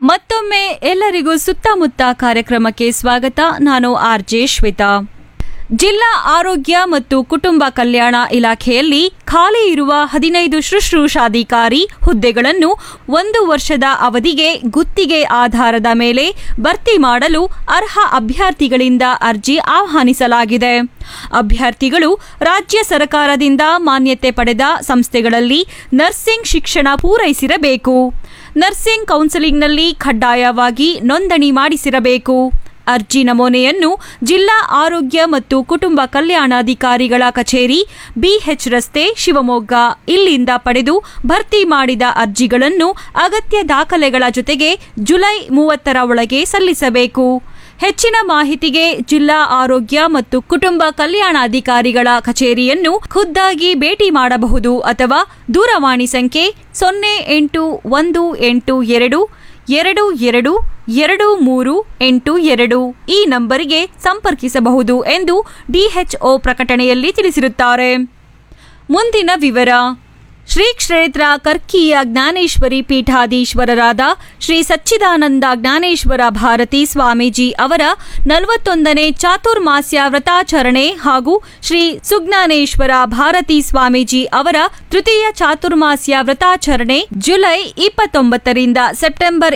ಮತ್ತೊಮ್ಮೆ ಎಲ್ಲರಿಗೂ ಸುತ್ತಮುತ್ತ ಕಾರ್ಯಕ್ರಮಕ್ಕೆ ಸ್ವಾಗತ ನಾನು ಆರ್ ಜೆ ಶ್ವೇತಾ ಜಿಲ್ಲಾ ಆರೋಗ್ಯ ಮತ್ತು ಕುಟುಂಬ ಕಲ್ಯಾಣ ಇಲಾಖೆಯಲ್ಲಿ ಖಾಲಿ ಇರುವ ಹದಿನೈದು ಶುಶ್ರೂಷಾಧಿಕಾರಿ ಹುದ್ದೆಗಳನ್ನು ಒಂದು ವರ್ಷದ ಅವಧಿಗೆ ಗುತ್ತಿಗೆ ಆಧಾರದ ಮೇಲೆ ಭರ್ತಿ ಮಾಡಲು ಅರ್ಹ ಅಭ್ಯರ್ಥಿಗಳಿಂದ ಅರ್ಜಿ ಆಹ್ವಾನಿಸಲಾಗಿದೆ ಅಭ್ಯರ್ಥಿಗಳು ರಾಜ್ಯ ಸರ್ಕಾರದಿಂದ ಮಾನ್ಯತೆ ಪಡೆದ ಸಂಸ್ಥೆಗಳಲ್ಲಿ ನರ್ಸಿಂಗ್ ಶಿಕ್ಷಣ ಪೂರೈಸಿರಬೇಕು ನರ್ಸಿಂಗ್ ಕೌನ್ಸೆಲಿಂಗ್ನಲ್ಲಿ ಕಡ್ಡಾಯವಾಗಿ ನೋಂದಣಿ ಮಾಡಿಸಿರಬೇಕು ಅರ್ಜಿ ನಮೂನೆಯನ್ನು ಜಿಲ್ಲಾ ಆರೋಗ್ಯ ಮತ್ತು ಕುಟುಂಬ ಕಲ್ಯಾಣಾಧಿಕಾರಿಗಳ ಕಚೇರಿ ಬಿಎಚ್ ರಸ್ತೆ ಶಿವಮೊಗ್ಗ ಇಲ್ಲಿಂದ ಪಡೆದು ಭರ್ತಿ ಮಾಡಿದ ಅರ್ಜಿಗಳನ್ನು ಅಗತ್ಯ ದಾಖಲೆಗಳ ಜೊತೆಗೆ ಜುಲೈ ಮೂವತ್ತರ ಒಳಗೆ ಸಲ್ಲಿಸಬೇಕು ಹೆಚ್ಚಿನ ಮಾಹಿತಿಗೆ ಜಿಲ್ಲಾ ಆರೋಗ್ಯ ಮತ್ತು ಕುಟುಂಬ ಕಲ್ಯಾಣಾಧಿಕಾರಿಗಳ ಕಚೇರಿಯನ್ನು ಖುದ್ದಾಗಿ ಭೇಟಿ ಮಾಡಬಹುದು ಅಥವಾ ದೂರವಾಣಿ ಸಂಖ್ಯೆ ಸೊನ್ನೆ ಎಂಟು ಒಂದು ಎಂಟು ಎರಡು ಎರಡು ಎರಡು ಎರಡು ಮೂರು ಎಂಟು ಎರಡು ಈ ನಂಬರಿಗೆ ಸಂಪರ್ಕಿಸಬಹುದು ಎಂದು ಡಿಎಚ್ಒ ಪ್ರಕಟಣೆಯಲ್ಲಿ ತಿಳಿಸಿರುತ್ತಾರೆ ಮುಂದಿನ ವಿವರ ಶ್ರೀ ಕ್ಷೇತ್ರ ಕರ್ಕಿಯ ಜ್ಞಾನೇಶ್ವರಿ ಪೀಠಾಧೀಶ್ವರರಾದ ಶ್ರೀ ಸಚ್ಚಿದಾನಂದ ಜ್ಞಾನೇಶ್ವರ ಭಾರತಿ ಸ್ವಾಮೀಜಿ ಅವರ ನಲವತ್ತೊಂದನೇ ಚಾತುರ್ಮಾಸ್ಯ ವ್ರತಾಚರಣೆ ಹಾಗೂ ಶ್ರೀ ಸುಜ್ಞಾನೇಶ್ವರ ಭಾರತಿ ಸ್ವಾಮೀಜಿ ಅವರ ತೃತೀಯ ಚಾತುರ್ಮಾಸ್ಯ ವ್ರತಾಚರಣೆ ಜುಲೈ ಇಪ್ಪತ್ತೊಂಬತ್ತರಿಂದ ಸೆಪ್ಟೆಂಬರ್